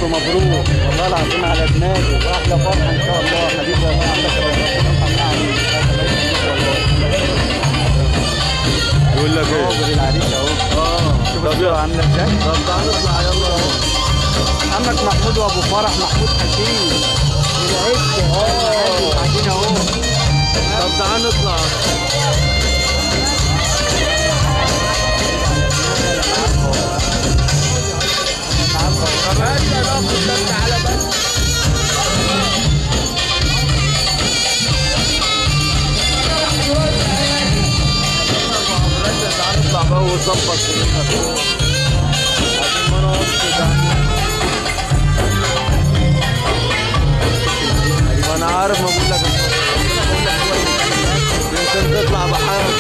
مبروك والله العظيم على دماغي واحلى فرحه ان شاء الله حبيبي والله عندك ربنا عليك يقول لك ايه صابر العريس اهو اه شوف طب الصورة يلا عامله ازاي طب تعال نطلع يلا عمك محمود وابو فرح محمود حكيم العشق اه قاعدين اهو طب تعال نطلع طب هات يا رب ده تعالى بس تعال نطلع بقى ونظبط الدنيا عشان ما نقعدش كده ما انا عارف ما بقول لك يمكن تطلع بحاجه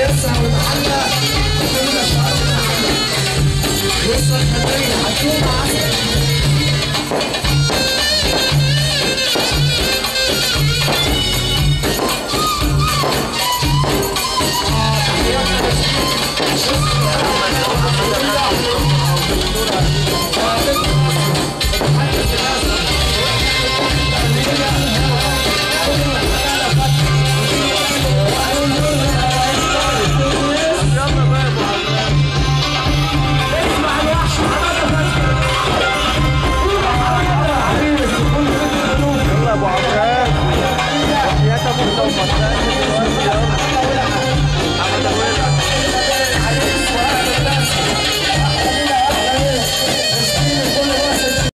بص الخلية هتشوف